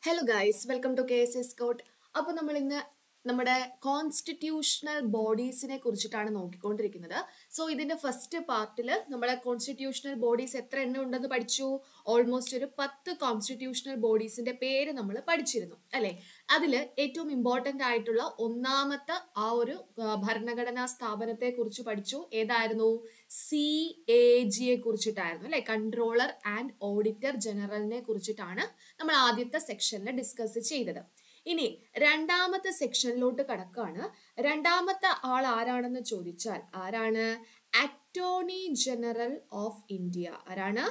hello guys welcome to K S S കോട്ട് അപ്പോൾ നമ്മൾ ഇന്ന് നമ്മുടെ കോൺസ്റ്റിറ്റ്യൂഷണൽ ബോഡീസിനെ കുറിച്ചിട്ടാണ് നോക്കിക്കൊണ്ടിരിക്കുന്നത് സോ ഇതിന്റെ ഫസ്റ്റ് പാർട്ടിൽ നമ്മുടെ കോൺസ്റ്റിറ്റ്യൂഷണൽ ബോഡീസ് എത്ര എണ്ണം ഉണ്ടെന്ന് പഠിച്ചു ഓൾമോസ്റ്റ് ഒരു പത്ത് കോൺസ്റ്റിറ്റ്യൂഷണൽ ബോഡീസിന്റെ പേര് നമ്മൾ പഠിച്ചിരുന്നു അല്ലെ അതിൽ ഏറ്റവും ഇമ്പോർട്ടന്റ് ആയിട്ടുള്ള ഒന്നാമത്തെ ആ ഒരു ആ, ഭരണഘടനാ സ്ഥാപനത്തെ കുറിച്ച് പഠിച്ചു ഏതായിരുന്നു സി എ ജിയെ കുറിച്ചിട്ടായിരുന്നു അല്ലെ കൺട്രോളർ ആൻഡ് ഓഡിറ്റർ ജനറലിനെ കുറിച്ചിട്ടാണ് നമ്മൾ ആദ്യത്തെ സെക്ഷനിൽ ഡിസ്കസ് ചെയ്തത് ഇനി രണ്ടാമത്തെ സെക്ഷനിലോട്ട് കടക്കാണ് രണ്ടാമത്തെ ആൾ ആരാണെന്ന് ചോദിച്ചാൽ ആരാണ് അറ്റോർണി ജനറൽ ഓഫ് ഇന്ത്യ ആരാണ്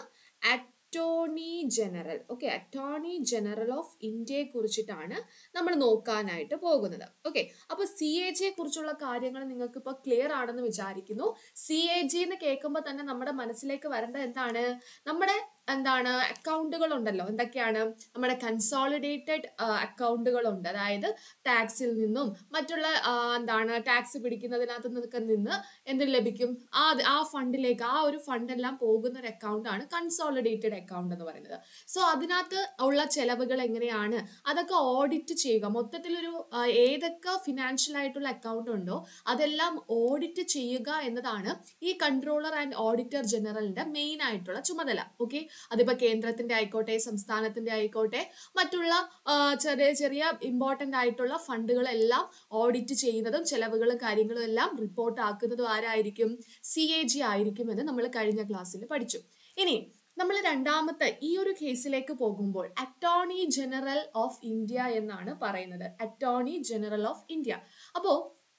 attorney general okay attorney general of ഇന്ത്യയെ കുറിച്ചിട്ടാണ് നമ്മൾ നോക്കാനായിട്ട് പോകുന്നത് ഓക്കെ അപ്പൊ സി എ ജിയെ കുറിച്ചുള്ള കാര്യങ്ങൾ നിങ്ങൾക്ക് ഇപ്പൊ ക്ലിയർ ആണെന്ന് വിചാരിക്കുന്നു സി എ ജി എന്ന് കേൾക്കുമ്പോൾ തന്നെ നമ്മുടെ മനസ്സിലേക്ക് വരേണ്ടത് എന്താണ് നമ്മുടെ എന്താണ് അക്കൗണ്ടുകൾ ഉണ്ടല്ലോ എന്തൊക്കെയാണ് നമ്മുടെ കൺസോളിഡേറ്റഡ് അക്കൗണ്ടുകൾ ഉണ്ട് അതായത് ടാക്സിൽ നിന്നും മറ്റുള്ള ആ, എന്താണ് ടാക്സ് പിടിക്കുന്നതിനകത്ത് നിന്നൊക്കെ നിന്ന് എന്ത് ലഭിക്കും ആ ആ ഫണ്ടിലേക്ക് ആ ഒരു ഫണ്ട് എല്ലാം പോകുന്ന ഒരു അക്കൗണ്ട് ആണ് കൺസോളിഡേറ്റഡ് അക്കൗണ്ട് എന്ന് പറയുന്നത് സോ അതിനകത്ത് ഉള്ള ചെലവുകൾ എങ്ങനെയാണ് അതൊക്കെ ഓഡിറ്റ് ചെയ്യുക മൊത്തത്തിലൊരു ആ, ഏതൊക്കെ ഫിനാൻഷ്യൽ ആയിട്ടുള്ള അക്കൗണ്ട് ഉണ്ടോ അതെല്ലാം ഓഡിറ്റ് ചെയ്യുക എന്നതാണ് ഈ കൺട്രോളർ ആൻഡ് ഓഡിറ്റർ ജനറലിന്റെ മെയിൻ ആയിട്ടുള്ള ചുമതല ഓക്കെ അതിപ്പോ കേന്ദ്രത്തിന്റെ ആയിക്കോട്ടെ സംസ്ഥാനത്തിന്റെ ആയിക്കോട്ടെ മറ്റുള്ള ആ, ചെറിയ ചെറിയ ഇമ്പോർട്ടന്റ് ആയിട്ടുള്ള ഫണ്ടുകളെല്ലാം ഓഡിറ്റ് ചെയ്യുന്നതും ചെലവുകളും കാര്യങ്ങളും എല്ലാം റിപ്പോർട്ട് ആക്കുന്നതും ആരായിരിക്കും സി എ ജി ആയിരിക്കും എന്ന് നമ്മൾ കഴിഞ്ഞ ക്ലാസ്സിൽ പഠിച്ചു ഇനി നമ്മൾ രണ്ടാമത്തെ ഈ ഒരു കേസിലേക്ക് പോകുമ്പോൾ അറ്റോർണി ജനറൽ ഓഫ് ഇന്ത്യ എന്നാണ് പറയുന്നത് അറ്റോർണി ജനറൽ ഓഫ് ഇന്ത്യ അപ്പോ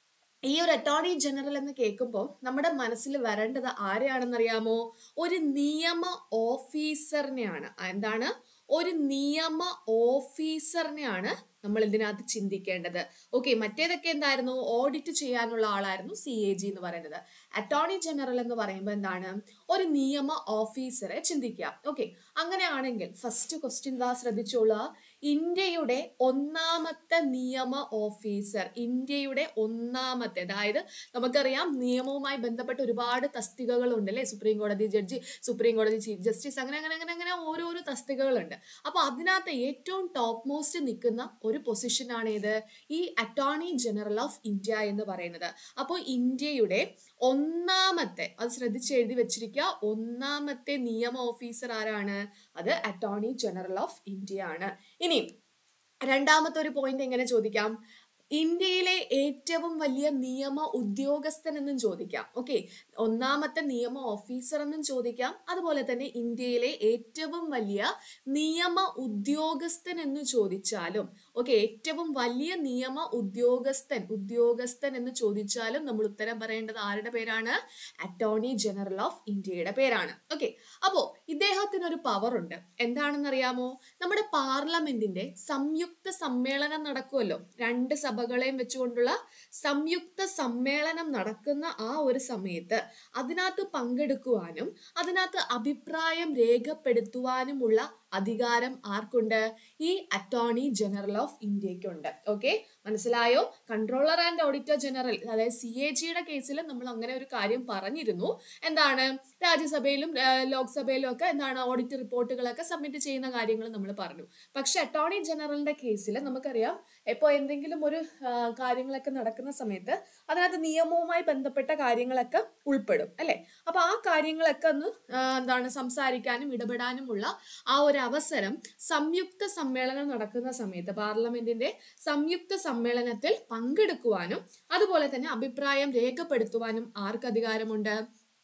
ഈ ഒരു അറ്റോർണി ജനറൽ എന്ന് കേൾക്കുമ്പോൾ നമ്മുടെ മനസ്സിൽ വരേണ്ടത് ആരെയാണെന്നറിയാമോ ഒരു നിയമ ഓഫീസറിനെയാണ് എന്താണ് ഒരു നിയമ ഓഫീസറിനെയാണ് നമ്മൾ ഇതിനകത്ത് ചിന്തിക്കേണ്ടത് ഓക്കെ മറ്റേതൊക്കെ എന്തായിരുന്നു ഓഡിറ്റ് ചെയ്യാനുള്ള ആളായിരുന്നു സി എ ജി എന്ന് പറയുന്നത് അറ്റോർണി ജനറൽ എന്ന് പറയുമ്പോൾ എന്താണ് ഒരു നിയമ ഓഫീസറെ ചിന്തിക്കുക ഓക്കെ അങ്ങനെയാണെങ്കിൽ ഫസ്റ്റ് ക്വസ്റ്റ്യൻ ദാ ശ്രദ്ധിച്ചോളുക ഇന്ത്യയുടെ ഒന്നാമത്തെ നിയമ ഓഫീസർ ഇന്ത്യയുടെ ഒന്നാമത്തെ അതായത് നമുക്കറിയാം നിയമവുമായി ബന്ധപ്പെട്ട് ഒരുപാട് തസ്തികകളുണ്ട് അല്ലെ സുപ്രീം കോടതി ജഡ്ജി സുപ്രീം കോടതി ചീഫ് ജസ്റ്റിസ് അങ്ങനെ അങ്ങനെ അങ്ങനെ അങ്ങനെ ഓരോരോ തസ്തികകളുണ്ട് അപ്പൊ അതിനകത്ത് ഏറ്റവും ടോപ്പ് മോസ്റ്റ് നിൽക്കുന്ന ഒരു പൊസിഷനാണ് ഇത് ഈ അറ്റോർണി ജനറൽ ഓഫ് ഇന്ത്യ എന്ന് പറയുന്നത് അപ്പോൾ ഇന്ത്യയുടെ ഒന്നാമത്തെ അത് ശ്രദ്ധിച്ച് എഴുതി വെച്ചിരിക്കുക ഒന്നാമത്തെ നിയമ ഓഫീസർ ആരാണ് അത് അറ്റോർണി ജനറൽ ഓഫ് ഇന്ത്യ ആണ് ഇനി രണ്ടാമത്തെ ഒരു പോയിന്റ് എങ്ങനെ ചോദിക്കാം ഇന്ത്യയിലെ ഏറ്റവും വലിയ നിയമ ഉദ്യോഗസ്ഥൻ എന്നും ചോദിക്കാം ഓക്കെ ഒന്നാമത്തെ നിയമ ഓഫീസർ എന്നും ചോദിക്കാം അതുപോലെ തന്നെ ഇന്ത്യയിലെ ഏറ്റവും വലിയ നിയമ ഉദ്യോഗസ്ഥൻ എന്ന് ചോദിച്ചാലും ഓക്കെ ഏറ്റവും വലിയ നിയമ ഉദ്യോഗസ്ഥൻ ഉദ്യോഗസ്ഥൻ എന്ന് ചോദിച്ചാലും നമ്മൾ ഉത്തരം പറയേണ്ടത് ആരുടെ പേരാണ് അറ്റോർണി ജനറൽ ഓഫ് ഇന്ത്യയുടെ പേരാണ് ഓക്കെ അപ്പോ ഇദ്ദേഹത്തിന് ഒരു പവർ ഉണ്ട് എന്താണെന്ന് അറിയാമോ നമ്മുടെ പാർലമെന്റിന്റെ സംയുക്ത സമ്മേളനം നടക്കുമല്ലോ രണ്ട് സഭകളെയും വെച്ചുകൊണ്ടുള്ള സംയുക്ത സമ്മേളനം നടക്കുന്ന ആ ഒരു സമയത്ത് അതിനകത്ത് പങ്കെടുക്കുവാനും അതിനകത്ത് അഭിപ്രായം രേഖപ്പെടുത്തുവാനുമുള്ള അധികാരം ആർക്കുണ്ട് ഈ അറ്റോർണി ജനറൽ ഓഫ് ഇന്ത്യക്കുണ്ട് ഓക്കെ മനസ്സിലായോ കൺട്രോളർ ആൻഡ് ഓഡിറ്റർ ജനറൽ അതായത് സി എ ജിയുടെ കേസിൽ നമ്മൾ അങ്ങനെ ഒരു കാര്യം പറഞ്ഞിരുന്നു എന്താണ് രാജ്യസഭയിലും ആ, ലോക്സഭയിലും ഒക്കെ എന്താണ് ഓഡിറ്റ് റിപ്പോർട്ടുകളൊക്കെ സബ്മിറ്റ് ചെയ്യുന്ന കാര്യങ്ങൾ നമ്മൾ പറഞ്ഞു പക്ഷെ അറ്റോർണി ജനറലിന്റെ കേസിൽ നമുക്കറിയാം ഇപ്പോൾ എന്തെങ്കിലും ഒരു ആ, കാര്യങ്ങളൊക്കെ നടക്കുന്ന സമയത്ത് അതിനകത്ത് നിയമവുമായി ബന്ധപ്പെട്ട കാര്യങ്ങളൊക്കെ ഉൾപ്പെടും അല്ലെ അപ്പൊ ആ കാര്യങ്ങളൊക്കെ ഒന്ന് ആ, എന്താണ് സംസാരിക്കാനും ഇടപെടാനുമുള്ള ആ ഒരു അവസരം സംയുക്ത സമ്മേളനം നടക്കുന്ന സമയത്ത് പാർലമെന്റിന്റെ സംയുക്ത സമ്മേളനത്തിൽ പങ്കെടുക്കുവാനും അതുപോലെ തന്നെ അഭിപ്രായം രേഖപ്പെടുത്തുവാനും ആർക്ക് അധികാരമുണ്ട്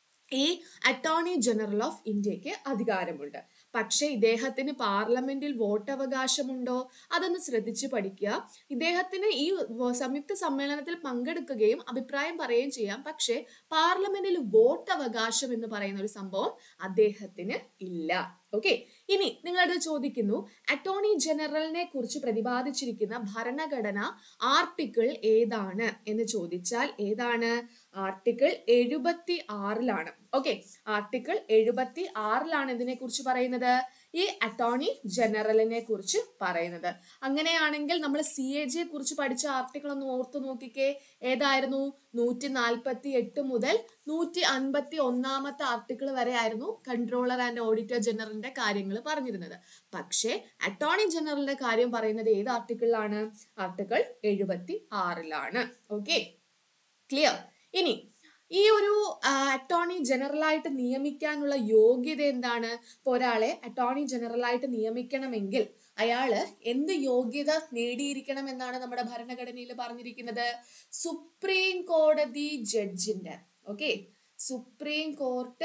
ഈ അറ്റോർണി ജനറൽ ഓഫ് ഇന്ത്യക്ക് അധികാരമുണ്ട് പക്ഷെ ഇദ്ദേഹത്തിന് പാർലമെന്റിൽ വോട്ടവകാശമുണ്ടോ അതൊന്ന് ശ്രദ്ധിച്ച് പഠിക്കുക ഇദ്ദേഹത്തിന് ഈ വ- സംയുക്ത സമ്മേളനത്തിൽ പങ്കെടുക്കുകയും അഭിപ്രായം പറയുകയും ചെയ്യാം പക്ഷെ പാർലമെന്റിൽ വോട്ടവകാശം എന്ന് പറയുന്ന ഒരു സംഭവം അദ്ദേഹത്തിന് ഇല്ല ഓക്കെ ഇനി നിങ്ങളത് ചോദിക്കുന്നു അറ്റോർണി ജനറലിനെ കുറിച്ച് പ്രതിപാദിച്ചിരിക്കുന്ന ഭരണഘടന ആർട്ടിക്കിൾ ഏതാണ് എന്ന് ചോദിച്ചാൽ ഏതാണ് ആർട്ടിക്കിൾ എഴുപത്തി ആറിലാണ് ഓക്കെ ആർട്ടിക്കിൾ എഴുപത്തി ആറിലാണ് ഇതിനെ കുറിച്ച് പറയുന്നത് ഈ അറ്റോർണി ജനറലിനെ കുറിച്ച് പറയുന്നത് അങ്ങനെയാണെങ്കിൽ നമ്മൾ സി എ ജിയെ കുറിച്ച് പഠിച്ച ആർട്ടിക്കിൾ ഒന്ന് ഓർത്തു നോക്കിക്കേ ഏതായിരുന്നു നൂറ്റി നാൽപ്പത്തി എട്ട് മുതൽ നൂറ്റി അൻപത്തി ഒന്നാമത്തെ ആർട്ടിക്കിൾ വരെ ആയിരുന്നു കൺട്രോളർ ആൻഡ് ഓഡിറ്റർ ജനറലിന്റെ കാര്യങ്ങൾ പറഞ്ഞിരുന്നത് പക്ഷേ അറ്റോർണി ജനറലിന്റെ കാര്യം പറയുന്നത് ഏത് ആർട്ടിക്കിളിലാണ് ആർട്ടിക്കിൾ എഴുപത്തി ആറിലാണ് ഓക്കെ ക്ലിയർ ഇനി ഈ ഒരു അറ്റോർണി ജനറൽ ആയിട്ട് നിയമിക്കാനുള്ള യോഗ്യത എന്താണ് ഇപ്പൊ ഒരാളെ അറ്റോർണി ജനറൽ ആയിട്ട് നിയമിക്കണമെങ്കിൽ അയാള് എന്ത് യോഗ്യത നേടിയിരിക്കണം എന്നാണ് നമ്മുടെ ഭരണഘടനയിൽ പറഞ്ഞിരിക്കുന്നത് സുപ്രീം കോടതി ജഡ്ജിന്റെ ഓക്കെ സുപ്രീം കോർട്ട്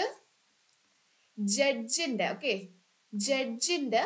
ജഡ്ജിന്റെ ഓക്കെ ജഡ്ജിന്റെ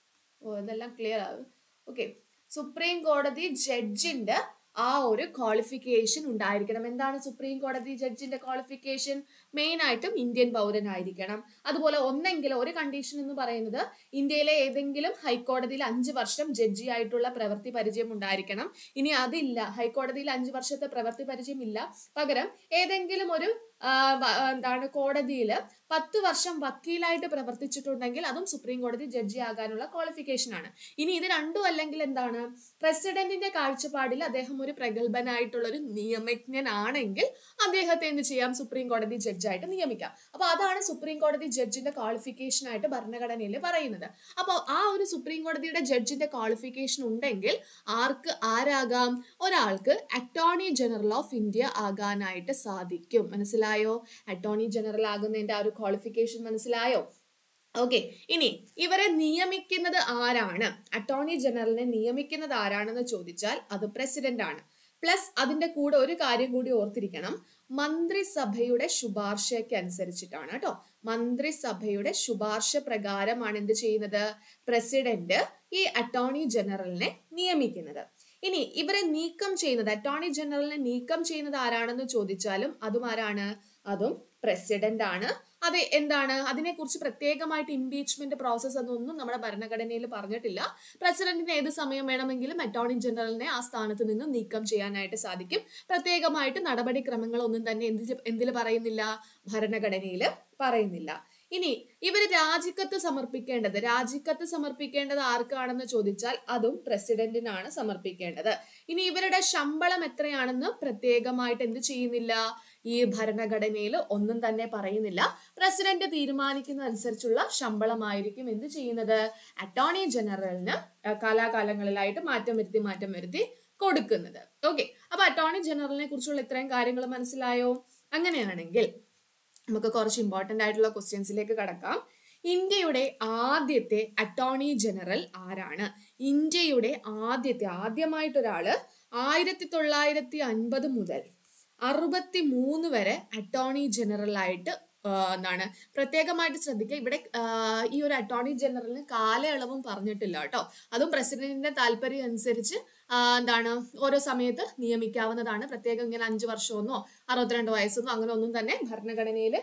ഓ ഇതെല്ലാം ക്ലിയർ ആവും ഓക്കെ സുപ്രീം കോടതി ജഡ്ജിന്റെ ആ ഒരു ക്വാളിഫിക്കേഷൻ ഉണ്ടായിരിക്കണം എന്താണ് സുപ്രീം കോടതി ജഡ്ജിന്റെ ക്വാളിഫിക്കേഷൻ മെയിൻ ആയിട്ടും ഇന്ത്യൻ പൗരനായിരിക്കണം അതുപോലെ ഒന്നെങ്കിലും ഒരു കണ്ടീഷൻ എന്ന് പറയുന്നത് ഇന്ത്യയിലെ ഏതെങ്കിലും ഹൈക്കോടതിയിൽ അഞ്ച് വർഷം ജഡ്ജി ആയിട്ടുള്ള പ്രവൃത്തി പരിചയം ഉണ്ടായിരിക്കണം ഇനി അതില്ല ഹൈക്കോടതിയിൽ അഞ്ച് വർഷത്തെ പ്രവൃത്തി പരിചയം ഇല്ല പകരം ഏതെങ്കിലും ഒരു ആ, വ- എന്താണ് കോടതിയിൽ പത്ത് വർഷം വക്കീലായിട്ട് പ്രവർത്തിച്ചിട്ടുണ്ടെങ്കിൽ അതും സുപ്രീം കോടതി ജഡ്ജി ആകാനുള്ള ക്വാളിഫിക്കേഷൻ ആണ് ഇനി ഇത് രണ്ടും അല്ലെങ്കിൽ എന്താണ് പ്രസിഡന്റിന്റെ കാഴ്ചപ്പാടിൽ അദ്ദേഹം ഒരു പ്രഗത്ഭനായിട്ടുള്ള ഒരു നിയമജ്ഞനാണെങ്കിൽ അദ്ദേഹത്തെ എന്ത് ചെയ്യാം സുപ്രീം കോടതി ജഡ്ജായിട്ട് നിയമിക്കാം അപ്പൊ അതാണ് സുപ്രീം കോടതി ജഡ്ജിന്റെ ക്വാളിഫിക്കേഷൻ ആയിട്ട് ഭരണഘടനയിൽ പറയുന്നത് അപ്പോൾ ആ ഒരു സുപ്രീം കോടതിയുടെ ജഡ്ജിന്റെ ക്വാളിഫിക്കേഷൻ ഉണ്ടെങ്കിൽ ആർക്ക് ആരാകാം ഒരാൾക്ക് അറ്റോർണി ജനറൽ ഓഫ് ഇന്ത്യ ആകാനായിട്ട് സാധിക്കും മനസ്സിലായോ അറ്റോർണി ജനറൽ ആകുന്നതിന്റെ ആ ഒരു ക്വാളിഫിക്കേഷൻ മനസ്സിലായോ ഓക്കെ ഇനി ഇവരെ നിയമിക്കുന്നത് ആരാണ് അറ്റോർണി ജനറലിനെ നിയമിക്കുന്നത് ആരാണെന്ന് ചോദിച്ചാൽ അത് പ്രസിഡന്റ് ആണ് പ്ലസ് അതിന്റെ കൂടെ ഒരു കാര്യം കൂടി ഓർത്തിരിക്കണം മന്ത്രിസഭയുടെ ശുപാർശയ്ക്ക് അനുസരിച്ചിട്ടാണ് കേട്ടോ മന്ത്രിസഭയുടെ ശുപാർശ പ്രകാരമാണ് എന്ത് ചെയ്യുന്നത് പ്രസിഡന്റ് ഈ അറ്റോർണി ജനറലിനെ നിയമിക്കുന്നത് ഇനി ഇവരെ നീക്കം ചെയ്യുന്നത് അറ്റോർണി ജനറലിനെ നീക്കം ചെയ്യുന്നത് ആരാണെന്ന് ചോദിച്ചാലും അതും ആരാണ് അതും പ്രസിഡന്റ് ആണ് അത് എന്താണ് അതിനെക്കുറിച്ച് പ്രത്യേകമായിട്ട് ഇംപീച്ച്മെന്റ് പ്രോസസ് എന്നൊന്നും നമ്മുടെ ഭരണഘടനയിൽ പറഞ്ഞിട്ടില്ല പ്രസിഡന്റിന് ഏത് സമയം വേണമെങ്കിലും അറ്റോർണി ജനറലിനെ ആ സ്ഥാനത്ത് നിന്ന് നീക്കം ചെയ്യാനായിട്ട് സാധിക്കും പ്രത്യേകമായിട്ട് നടപടിക്രമങ്ങളൊന്നും തന്നെ എന്ത് എന്തിൽ പറയുന്നില്ല ഭരണഘടനയിൽ പറയുന്നില്ല ഇനി ഇവര് രാജിക്കത്ത് സമർപ്പിക്കേണ്ടത് രാജിക്കത്ത് സമർപ്പിക്കേണ്ടത് ആർക്കാണെന്ന് ചോദിച്ചാൽ അതും പ്രസിഡന്റിനാണ് സമർപ്പിക്കേണ്ടത് ഇനി ഇവരുടെ ശമ്പളം എത്രയാണെന്ന് പ്രത്യേകമായിട്ട് എന്ത് ചെയ്യുന്നില്ല ഈ ഭരണഘടനയിൽ ഒന്നും തന്നെ പറയുന്നില്ല പ്രസിഡന്റ് തീരുമാനിക്കുന്ന അനുസരിച്ചുള്ള ശമ്പളമായിരിക്കും എന്ത് ചെയ്യുന്നത് അറ്റോർണി ജനറലിന് അഹ് കാലാകാലങ്ങളിലായിട്ട് മാറ്റം വരുത്തി മാറ്റം വരുത്തി കൊടുക്കുന്നത് ഓക്കെ അപ്പൊ അറ്റോർണി ജനറലിനെ കുറിച്ചുള്ള ഇത്രയും കാര്യങ്ങൾ മനസ്സിലായോ അങ്ങനെയാണെങ്കിൽ നമുക്ക് കുറച്ച് ഇമ്പോർട്ടന്റ് ആയിട്ടുള്ള ക്വസ്റ്റ്യൻസിലേക്ക് കടക്കാം ഇന്ത്യയുടെ ആദ്യത്തെ അറ്റോർണി ജനറൽ ആരാണ് ഇന്ത്യയുടെ ആദ്യത്തെ ആദ്യമായിട്ടൊരാള് ആയിരത്തി തൊള്ളായിരത്തി അൻപത് മുതൽ അറുപത്തി മൂന്ന് വരെ അറ്റോർണി ജനറൽ ആയിട്ട് ആ, എന്താണ് പ്രത്യേകമായിട്ട് ശ്രദ്ധിക്കുക ഇവിടെ ആ, ഈ ഒരു അറ്റോർണി ജനറലിന് കാലയളവും പറഞ്ഞിട്ടില്ല കേട്ടോ അതും പ്രസിഡന്റിന്റെ താല്പര്യം അനുസരിച്ച് ആ, എന്താണ് ഓരോ സമയത്ത് നിയമിക്കാവുന്നതാണ് പ്രത്യേകം ഇങ്ങനെ അഞ്ചു വർഷമൊന്നോ അറുപത്തിരണ്ട് വയസ്സൊന്നോ അങ്ങനെ ഒന്നും തന്നെ ഭരണഘടനയിൽ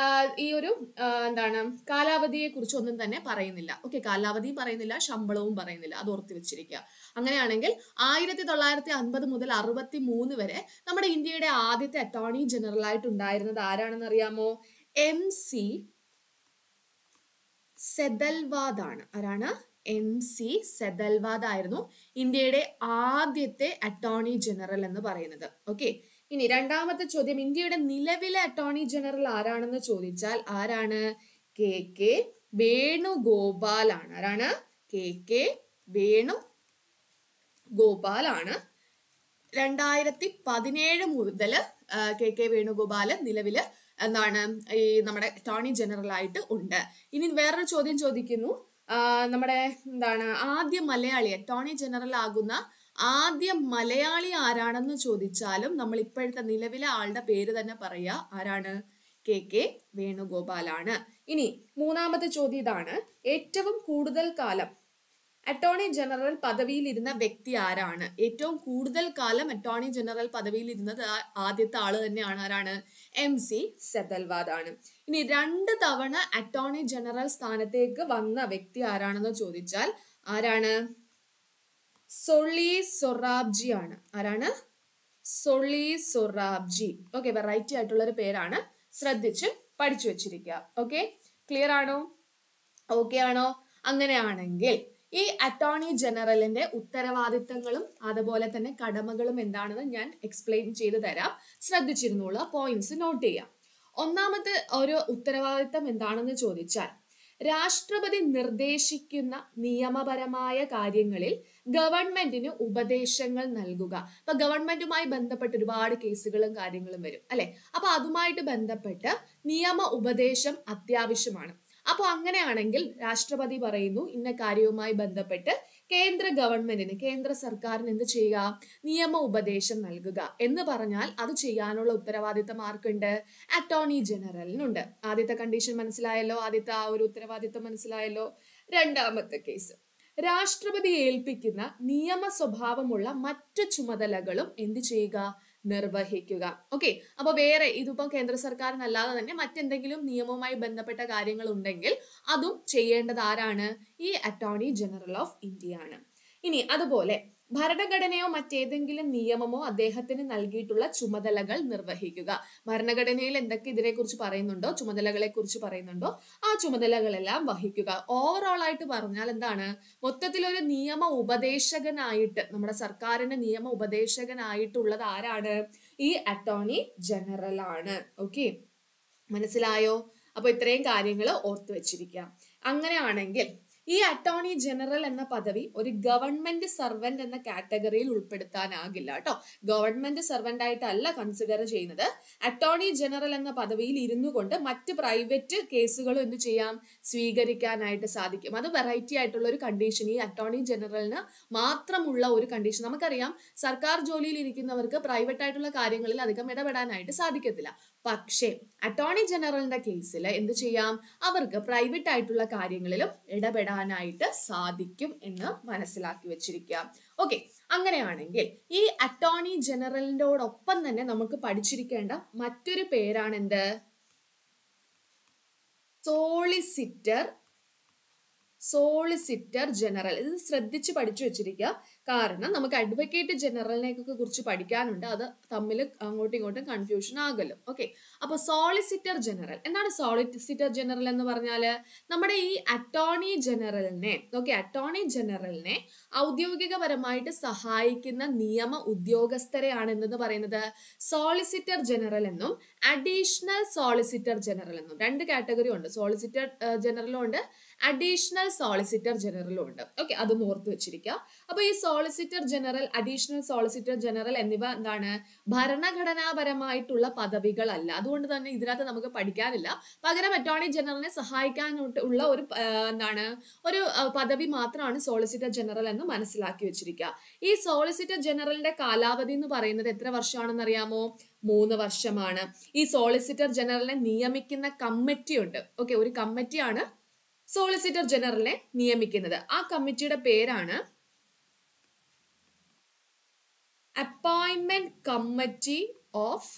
ഈ ഒരു ആ, എന്താണ് കാലാവധിയെ കുറിച്ച് ഒന്നും തന്നെ പറയുന്നില്ല ഓക്കെ കാലാവധിയും പറയുന്നില്ല ശമ്പളവും പറയുന്നില്ല അത് ഓർത്ത് വെച്ചിരിക്കുക അങ്ങനെയാണെങ്കിൽ ആയിരത്തി തൊള്ളായിരത്തി അൻപത് മുതൽ അറുപത്തി മൂന്ന് വരെ നമ്മുടെ ഇന്ത്യയുടെ ആദ്യത്തെ അറ്റോർണി ജനറൽ ആയിട്ട് ഉണ്ടായിരുന്നത് ആരാണെന്ന് അറിയാമോ എം സി സെതൽവാദ് ആണ് ആരാണ് എം സി സെതൽവാദ് ആയിരുന്നു ഇന്ത്യയുടെ ആദ്യത്തെ അറ്റോർണി ജനറൽ എന്ന് പറയുന്നത് ഓക്കെ ഇനി രണ്ടാമത്തെ ചോദ്യം ഇന്ത്യയുടെ നിലവിലെ അറ്റോർണി ജനറൽ ആരാണെന്ന് ചോദിച്ചാൽ ആരാണ് കെ കെ വേണുഗോപാൽ ആണ് ആരാണ് കെ കെ വേണു ഗോപാൽ ആണ് രണ്ടായിരത്തി പതിനേഴ് മുതൽ കെ കെ വേണുഗോപാൽ നിലവില് എന്താണ് ഈ നമ്മുടെ അറ്റോർണി ജനറൽ ആയിട്ട് ഉണ്ട് ഇനി വേറൊരു ചോദ്യം ചോദിക്കുന്നു ആ, നമ്മുടെ എന്താണ് ആദ്യ മലയാളി അറ്റോർണി ജനറൽ ആകുന്ന ആദ്യ മലയാളി ആരാണെന്ന് ചോദിച്ചാലും നമ്മൾ ഇപ്പോഴത്തെ നിലവിലെ ആളുടെ പേര് തന്നെ പറയാ ആരാണ് കെ കെ വേണുഗോപാലാണ് ഇനി മൂന്നാമത്തെ ചോദ്യം ഇതാണ് ഏറ്റവും കൂടുതൽ കാലം അറ്റോർണി ജനറൽ പദവിയിൽ ഇരുന്ന വ്യക്തി ആരാണ് ഏറ്റവും കൂടുതൽ കാലം അറ്റോർണി ജനറൽ പദവിയിൽ ഇരുന്നത് ആ- ആദ്യത്തെ ആള് തന്നെയാണ് ആരാണ് എം സി സെതൽവാദ് ആണ് ഇനി രണ്ട് തവണ അറ്റോർണി ജനറൽ സ്ഥാനത്തേക്ക് വന്ന വ്യക്തി ആരാണെന്ന് ചോദിച്ചാൽ ആരാണ് സൊളി സൊറാബ്ജി ആണ് ആരാണ് സൊളി സൊറാബ്ജി ഓക്കെ വെറൈറ്റി ആയിട്ടുള്ള ഒരു പേരാണ് ശ്രദ്ധിച്ച് പഠിച്ചു വെച്ചിരിക്കുക ഓക്കെ ക്ലിയർ ആണോ ഓക്കെ ആണോ അങ്ങനെയാണെങ്കിൽ ഈ അറ്റോർണി ജനറലിന്റെ ഉത്തരവാദിത്തങ്ങളും അതുപോലെ തന്നെ കടമകളും എന്താണെന്ന് ഞാൻ എക്സ്പ്ലെയിൻ ചെയ്തു തരാം ശ്രദ്ധിച്ചിരുന്നോളൂ പോയിന്റ്സ് നോട്ട് ചെയ്യാം ഒന്നാമത്തെ ഒരു ഉത്തരവാദിത്തം എന്താണെന്ന് ചോദിച്ചാൽ രാഷ്ട്രപതി നിർദ്ദേശിക്കുന്ന നിയമപരമായ കാര്യങ്ങളിൽ ഗവൺമെന്റിന് ഉപദേശങ്ങൾ നൽകുക അപ്പൊ ഗവൺമെന്റുമായി ബന്ധപ്പെട്ട് ഒരുപാട് കേസുകളും കാര്യങ്ങളും വരും അല്ലെ അപ്പൊ അതുമായിട്ട് ബന്ധപ്പെട്ട് നിയമ ഉപദേശം അത്യാവശ്യമാണ് അപ്പൊ അങ്ങനെയാണെങ്കിൽ രാഷ്ട്രപതി പറയുന്നു ഇന്ന കാര്യവുമായി ബന്ധപ്പെട്ട് കേന്ദ്ര ഗവൺമെന്റിന് കേന്ദ്ര സർക്കാരിന് എന്ത് ചെയ്യുക നിയമ ഉപദേശം നൽകുക എന്ന് പറഞ്ഞാൽ അത് ചെയ്യാനുള്ള ഉത്തരവാദിത്തം ആർക്കുണ്ട് അറ്റോർണി ജനറലിനുണ്ട് ആദ്യത്തെ കണ്ടീഷൻ മനസ്സിലായല്ലോ ആദ്യത്തെ ആ ഒരു ഉത്തരവാദിത്തം മനസ്സിലായല്ലോ രണ്ടാമത്തെ കേസ് രാഷ്ട്രപതി ഏൽപ്പിക്കുന്ന നിയമ സ്വഭാവമുള്ള മറ്റു ചുമതലകളും എന്ത് ചെയ്യുക നിർവഹിക്കുക ഓക്കെ അപ്പൊ വേറെ ഇതിപ്പോ കേന്ദ്ര സർക്കാരിനല്ലാതെ തന്നെ മറ്റെന്തെങ്കിലും നിയമവുമായി ബന്ധപ്പെട്ട കാര്യങ്ങൾ ഉണ്ടെങ്കിൽ അതും ചെയ്യേണ്ടത് ആരാണ് ഈ അറ്റോർണി ജനറൽ ഓഫ് ഇന്ത്യ ആണ് ഇനി അതുപോലെ ഭരണഘടനയോ മറ്റേതെങ്കിലും നിയമമോ അദ്ദേഹത്തിന് നൽകിയിട്ടുള്ള ചുമതലകൾ നിർവഹിക്കുക ഭരണഘടനയിൽ എന്തൊക്കെ ഇതിനെക്കുറിച്ച് പറയുന്നുണ്ടോ ചുമതലകളെ കുറിച്ച് പറയുന്നുണ്ടോ ആ ചുമതലകളെല്ലാം വഹിക്കുക ഓവറോൾ ആയിട്ട് പറഞ്ഞാൽ എന്താണ് മൊത്തത്തിൽ ഒരു നിയമ ഉപദേശകനായിട്ട് നമ്മുടെ സർക്കാരിന്റെ നിയമ ഉപദേശകനായിട്ടുള്ളത് ആരാണ് ഈ അറ്റോർണി ജനറൽ ആണ് ഓക്കെ മനസ്സിലായോ അപ്പൊ ഇത്രയും കാര്യങ്ങൾ ഓർത്തു വെച്ചിരിക്കാം അങ്ങനെയാണെങ്കിൽ ഈ അറ്റോർണി ജനറൽ എന്ന പദവി ഒരു ഗവൺമെന്റ് സർവന്റ് എന്ന കാറ്റഗറിയിൽ ഉൾപ്പെടുത്താനാകില്ല കേട്ടോ ഗവൺമെന്റ് സർവന്റ് ആയിട്ടല്ല കൺസിഡർ ചെയ്യുന്നത് അറ്റോർണി ജനറൽ എന്ന പദവിയിൽ ഇരുന്നു കൊണ്ട് മറ്റ് പ്രൈവറ്റ് കേസുകളും എന്ത് ചെയ്യാം സ്വീകരിക്കാനായിട്ട് സാധിക്കും അത് വെറൈറ്റി ആയിട്ടുള്ള ഒരു കണ്ടീഷൻ ഈ അറ്റോർണി ജനറലിന് മാത്രമുള്ള ഒരു കണ്ടീഷൻ നമുക്കറിയാം സർക്കാർ ജോലിയിൽ ഇരിക്കുന്നവർക്ക് പ്രൈവറ്റ് ആയിട്ടുള്ള കാര്യങ്ങളിൽ അധികം ഇടപെടാനായിട്ട് സാധിക്കത്തില്ല പക്ഷേ അറ്റോർണി ജനറലിന്റെ കേസിൽ എന്ത് ചെയ്യാം അവർക്ക് പ്രൈവറ്റ് ആയിട്ടുള്ള കാര്യങ്ങളിലും ഇടപെടാനായിട്ട് സാധിക്കും എന്ന് മനസ്സിലാക്കി വെച്ചിരിക്കുക ഓക്കെ അങ്ങനെയാണെങ്കിൽ ഈ അറ്റോർണി ജനറലിനോടൊപ്പം തന്നെ നമുക്ക് പഠിച്ചിരിക്കേണ്ട മറ്റൊരു പേരാണ് എന്ത് സോളിസിറ്റർ സോളിസിറ്റർ ജനറൽ ഇത് ശ്രദ്ധിച്ച് പഠിച്ചു വെച്ചിരിക്കുക കാരണം നമുക്ക് അഡ്വക്കേറ്റ് ജനറലിനെ ഒക്കെ കുറിച്ച് പഠിക്കാനുണ്ട് അത് തമ്മിൽ അങ്ങോട്ടും ഇങ്ങോട്ടും കൺഫ്യൂഷൻ ആകല്ലോ ഓക്കെ അപ്പൊ സോളിസിറ്റർ ജനറൽ എന്താണ് സോളിസിറ്റർ ജനറൽ എന്ന് പറഞ്ഞാല് നമ്മുടെ ഈ അറ്റോർണി ജനറലിനെ ഓക്കെ അറ്റോർണി ജനറലിനെ ഔദ്യോഗികപരമായിട്ട് സഹായിക്കുന്ന നിയമ ഉദ്യോഗസ്ഥരെയാണ് എന്തെന്ന് പറയുന്നത് സോളിസിറ്റർ ജനറൽ എന്നും അഡീഷണൽ സോളിസിറ്റർ ജനറൽ എന്നും രണ്ട് കാറ്റഗറി ഉണ്ട് സോളിസിറ്റർ ജനറലും ഉണ്ട് അഡീഷണൽ സോളിസിറ്റർ ജനറലും ഉണ്ട് ഓക്കെ അതും ഓർത്ത് വെച്ചിരിക്കുക അപ്പൊ ഈ solicitor general additional solicitor general എന്നിവ എന്താണ് ഭരണഘടനാപരമായിട്ടുള്ള പദവികളല്ല അതുകൊണ്ട് തന്നെ ഇതിനകത്ത് നമുക്ക് പഠിക്കാനില്ല പകരം അറ്റോർണി ജനറലിനെ സഹായിക്കാനായിട്ട് ഉള്ള ഒരു ആ, എന്താണ് ഒരു ആ, പദവി മാത്രമാണ് സോളിസിറ്റർ ജനറൽ എന്ന് മനസ്സിലാക്കി വെച്ചിരിക്കുക ഈ സോളിസിറ്റർ ജനറലിന്റെ കാലാവധി എന്ന് പറയുന്നത് എത്ര വർഷമാണെന്ന് അറിയാമോ മൂന്ന് വർഷമാണ് ഈ സോളിസിറ്റർ ജനറലിനെ നിയമിക്കുന്ന കമ്മിറ്റി ഉണ്ട് ഓക്കെ ഒരു കമ്മിറ്റിയാണ് സോളിസിറ്റർ ജനറലിനെ നിയമിക്കുന്നത് ആ കമ്മിറ്റിയുടെ പേരാണ് appointment committee of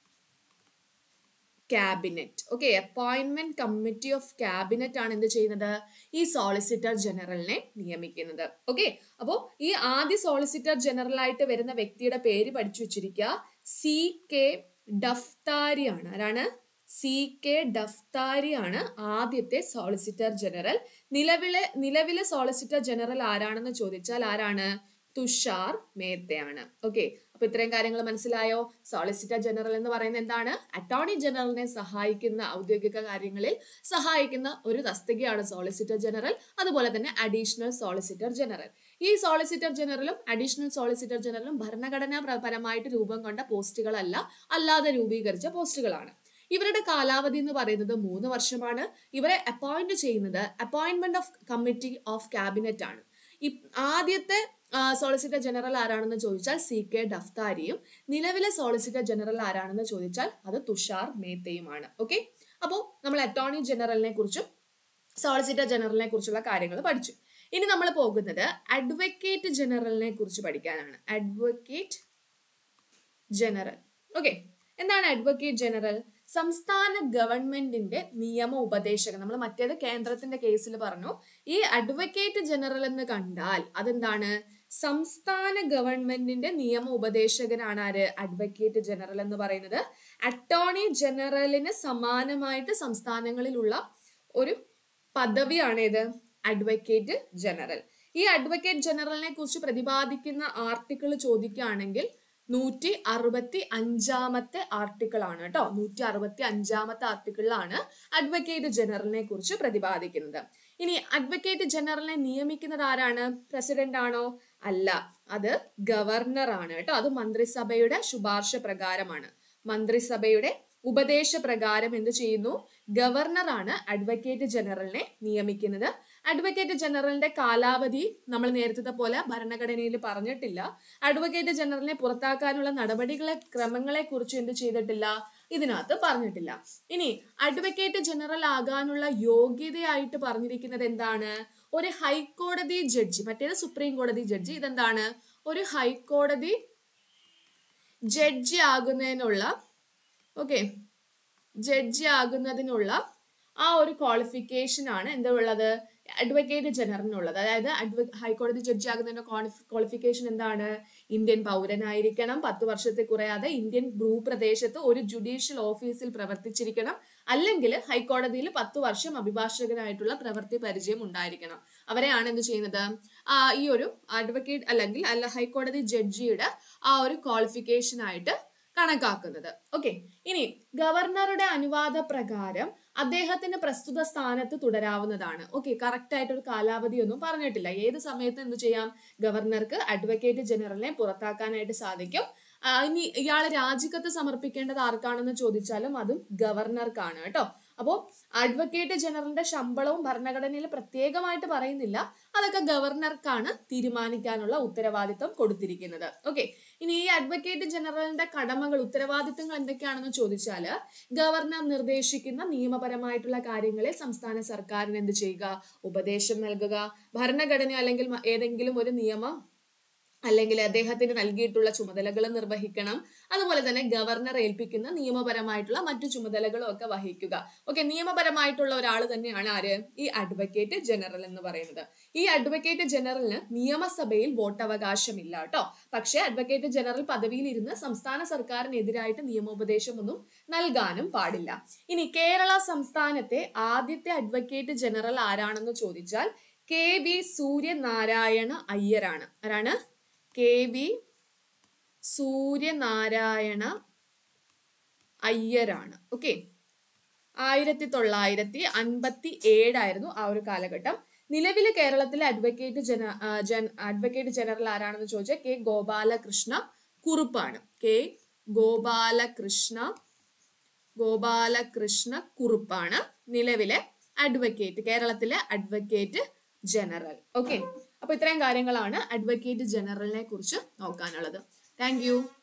cabinet okay appointment committee of cabinet ആണ് എന്ത് ചെയ്യുന്നത് ഈ സോളിസിറ്റർ ജനറലിനെ നിയമിക്കുന്നത് ഓക്കെ അപ്പോ ഈ ആദ്യ സോളിസിറ്റർ ജനറൽ ആയിട്ട് വരുന്ന വ്യക്തിയുടെ പേര് പഠിച്ചു വെച്ചിരിക്കുക സി കെ ഡഫ്താരി ആണ് ആരാണ് സി കെ ഡഫ്താരി ആണ് ആദ്യത്തെ സോളിസിറ്റർ ജനറൽ നിലവിലെ നിലവിലെ സോളിസിറ്റർ ജനറൽ ആരാണെന്ന് ചോദിച്ചാൽ ആരാണ് തുഷാർ മേത്തയാണ് ഓക്കെ അപ്പൊ ഇത്രയും കാര്യങ്ങൾ മനസ്സിലായോ സോളിസിറ്റർ ജനറൽ എന്ന് പറയുന്നത് എന്താണ് അറ്റോർണി ജനറലിനെ സഹായിക്കുന്ന ഔദ്യോഗിക കാര്യങ്ങളിൽ സഹായിക്കുന്ന ഒരു തസ്തികയാണ് സോളിസിറ്റർ ജനറൽ അതുപോലെ തന്നെ അഡീഷണൽ സോളിസിറ്റർ ജനറൽ ഈ സോളിസിറ്റർ ജനറലും അഡീഷണൽ സോളിസിറ്റർ ജനറലും ഭരണഘടനാ പ്ര- പരമായിട്ട് രൂപം കൊണ്ട പോസ്റ്റുകളല്ല അല്ലാതെ രൂപീകരിച്ച പോസ്റ്റുകളാണ് ഇവരുടെ കാലാവധി എന്ന് പറയുന്നത് മൂന്ന് വർഷമാണ് ഇവരെ അപ്പോയിന്റ് ചെയ്യുന്നത് appointment of committee of cabinet ആണ് ഇ- ആദ്യത്തെ സോളിസിറ്റർ ജനറൽ ആരാണെന്ന് ചോദിച്ചാൽ സി കെ ഡഫ്താരിയും നിലവിലെ സോളിസിറ്റർ ജനറൽ ആരാണെന്ന് ചോദിച്ചാൽ അത് തുഷാർ മേത്തയുമാണ് ഓക്കെ അപ്പോൾ നമ്മൾ അറ്റോർണി ജനറലിനെ കുറിച്ചും സോളിസിറ്റർ ജനറലിനെ കുറിച്ചുള്ള കാര്യങ്ങൾ പഠിച്ചു ഇനി നമ്മൾ പോകുന്നത് അഡ്വക്കേറ്റ് ജനറലിനെ കുറിച്ച് പഠിക്കാനാണ് അഡ്വക്കേറ്റ് ജനറൽ ഓക്കെ എന്താണ് അഡ്വക്കേറ്റ് ജനറൽ സംസ്ഥാന ഗവൺമെന്റിന്റെ നിയമ ഉപദേശകൻ നമ്മൾ മറ്റേത് കേന്ദ്രത്തിന്റെ കേസിൽ പറഞ്ഞു ഈ അഡ്വക്കേറ്റ് ജനറൽ എന്ന് കണ്ടാൽ അതെന്താണ് സംസ്ഥാന ഗവൺമെന്റിന്റെ നിയമ ഉപദേശകനാണ് ആര് അഡ്വക്കേറ്റ് ജനറൽ എന്ന് പറയുന്നത് അറ്റോർണി ജനറലിന് സമാനമായിട്ട് സംസ്ഥാനങ്ങളിലുള്ള ഒരു പദവിയാണ് ഇത് അഡ്വക്കേറ്റ് ജനറൽ ഈ അഡ്വക്കേറ്റ് ജനറലിനെ കുറിച്ച് പ്രതിപാദിക്കുന്ന ആർട്ടിക്കിൾ ചോദിക്കുകയാണെങ്കിൽ നൂറ്റി അറുപത്തി അഞ്ചാമത്തെ ആർട്ടിക്കിൾ ആണ് കേട്ടോ നൂറ്റി അറുപത്തി അഞ്ചാമത്തെ ആർട്ടിക്കിളിലാണ് അഡ്വക്കേറ്റ് ജനറലിനെ കുറിച്ച് പ്രതിപാദിക്കുന്നത് ഇനി അഡ്വക്കേറ്റ് ജനറലിനെ നിയമിക്കുന്നത് ആരാണ് പ്രസിഡന്റ് ആണോ അല്ല അത് ഗവർണർ ആണ് കേട്ടോ അത് മന്ത്രിസഭയുടെ ശുപാർശ പ്രകാരമാണ് മന്ത്രിസഭയുടെ ഉപദേശപ്രകാരം എന്ത് ചെയ്യുന്നു ഗവർണറാണ് അഡ്വക്കേറ്റ് ജനറലിനെ നിയമിക്കുന്നത് അഡ്വക്കേറ്റ് ജനറലിന്റെ കാലാവധി നമ്മൾ നേരത്തെ പോലെ ഭരണഘടനയിൽ പറഞ്ഞിട്ടില്ല അഡ്വക്കേറ്റ് ജനറലിനെ പുറത്താക്കാനുള്ള നടപടികളെ ക്രമങ്ങളെ കുറിച്ച് എന്ത് ചെയ്തിട്ടില്ല ഇതിനകത്ത് പറഞ്ഞിട്ടില്ല ഇനി അഡ്വക്കേറ്റ് ജനറൽ ആകാനുള്ള യോഗ്യതയായിട്ട് പറഞ്ഞിരിക്കുന്നത് എന്താണ് ഒരു ഹൈക്കോടതി ജഡ്ജി മറ്റേത് സുപ്രീം കോടതി ജഡ്ജി ഇതെന്താണ് ഒരു ഹൈക്കോടതി ജഡ്ജി ആകുന്നതിനുള്ള ഓക്കെ ജഡ്ജി ആകുന്നതിനുള്ള ആ ഒരു ക്വാളിഫിക്കേഷൻ ആണ് എന്താ ഉള്ളത് അഡ്വക്കേറ്റ് ജനറലിനുള്ളത് അതായത് അഡ്വ ഹൈക്കോടതി ജഡ്ജി ആകുന്നതിന്റെ ക്വാളിഫിക്കേഷൻ എന്താണ് ഇന്ത്യൻ പൗരനായിരിക്കണം പത്ത് വർഷത്തെ കുറയാതെ ഇന്ത്യൻ ഭൂപ്രദേശത്ത് ഒരു ജുഡീഷ്യൽ ഓഫീസിൽ പ്രവർത്തിച്ചിരിക്കണം അല്ലെങ്കിൽ ഹൈക്കോടതിയിൽ പത്ത് വർഷം അഭിഭാഷകനായിട്ടുള്ള പ്രവൃത്തി പരിചയം ഉണ്ടായിരിക്കണം അവരെയാണ് എന്ത് ചെയ്യുന്നത് ആ ഈ ഒരു അഡ്വക്കേറ്റ് അല്ലെങ്കിൽ അല്ല ഹൈക്കോടതി ജഡ്ജിയുടെ ആ ഒരു ക്വാളിഫിക്കേഷൻ ആയിട്ട് കണക്കാക്കുന്നത് ഓക്കെ ഇനി ഗവർണറുടെ അനുവാദ പ്രകാരം അദ്ദേഹത്തിന് പ്രസ്തുത സ്ഥാനത്ത് തുടരാവുന്നതാണ് ഓക്കെ കറക്റ്റ് ആയിട്ട് ഒരു കാലാവധി ഒന്നും പറഞ്ഞിട്ടില്ല ഏത് സമയത്ത് എന്ത് ചെയ്യാം ഗവർണർക്ക് അഡ്വക്കേറ്റ് ജനറലിനെ പുറത്താക്കാനായിട്ട് സാധിക്കും ആ, ഇനി ഇയാൾ രാജിക്കത്ത് സമർപ്പിക്കേണ്ടത് ആർക്കാണെന്ന് ചോദിച്ചാലും അതും ഗവർണർക്കാണ് കേട്ടോ അപ്പോൾ അഡ്വക്കേറ്റ് ജനറലിന്റെ ശമ്പളവും ഭരണഘടനയിൽ പ്രത്യേകമായിട്ട് പറയുന്നില്ല അതൊക്കെ ഗവർണർക്കാണ് തീരുമാനിക്കാനുള്ള ഉത്തരവാദിത്തം കൊടുത്തിരിക്കുന്നത് ഓക്കെ ഇനി ഈ അഡ്വക്കേറ്റ് ജനറലിന്റെ കടമകൾ ഉത്തരവാദിത്തങ്ങൾ എന്തൊക്കെയാണെന്ന് ചോദിച്ചാല് ഗവർണർ നിർദ്ദേശിക്കുന്ന നിയമപരമായിട്ടുള്ള കാര്യങ്ങളെ സംസ്ഥാന സർക്കാരിന് എന്ത് ചെയ്യുക ഉപദേശം നൽകുക ഭരണഘടന അല്ലെങ്കിൽ മ- ഏതെങ്കിലും ഒരു നിയമം അല്ലെങ്കിൽ അദ്ദേഹത്തിന് നൽകിയിട്ടുള്ള ചുമതലകൾ നിർവഹിക്കണം അതുപോലെ തന്നെ ഗവർണർ ഏൽപ്പിക്കുന്ന നിയമപരമായിട്ടുള്ള മറ്റു ചുമതലകളും ഒക്കെ വഹിക്കുക ഓക്കെ നിയമപരമായിട്ടുള്ള ഒരാൾ തന്നെയാണ് ആര് ഈ അഡ്വക്കേറ്റ് ജനറൽ എന്ന് പറയുന്നത് ഈ അഡ്വക്കേറ്റ് ജനറലിന് നിയമസഭയിൽ വോട്ടവകാശമില്ല കേട്ടോ പക്ഷേ അഡ്വക്കേറ്റ് ജനറൽ പദവിയിൽ ഇരുന്ന് സംസ്ഥാന സർക്കാരിനെതിരായിട്ട് നിയമോപദേശമൊന്നും നൽകാനും പാടില്ല ഇനി കേരള സംസ്ഥാനത്തെ ആദ്യത്തെ അഡ്വക്കേറ്റ് ജനറൽ ആരാണെന്ന് ചോദിച്ചാൽ കെ വി സൂര്യനാരായണ അയ്യരാണ് ആരാണ് കെ വി സൂര്യനാരായണ അയ്യരാണ് ഓക്കെ ആയിരത്തി തൊള്ളായിരത്തി അൻപത്തി ഏഴായിരുന്നു ആ ഒരു കാലഘട്ടം നിലവിലെ കേരളത്തിലെ അഡ്വക്കേറ്റ് ജന ആ, ജൻ- അഡ്വക്കേറ്റ് ജനറൽ ആരാണെന്ന് ചോദിച്ചാൽ കെ ഗോപാലകൃഷ്ണ കുറുപ്പാണ് കെ ഗോപാലകൃഷ്ണ ഗോപാലകൃഷ്ണ കുറുപ്പാണ് നിലവിലെ അഡ്വക്കേറ്റ് കേരളത്തിലെ അഡ്വക്കേറ്റ് ജനറൽ ഓക്കെ അപ്പൊ ഇത്രയും കാര്യങ്ങളാണ് അഡ്വക്കേറ്റ് ജനറലിനെ കുറിച്ച് നോക്കാനുള്ളത് താങ്ക് യു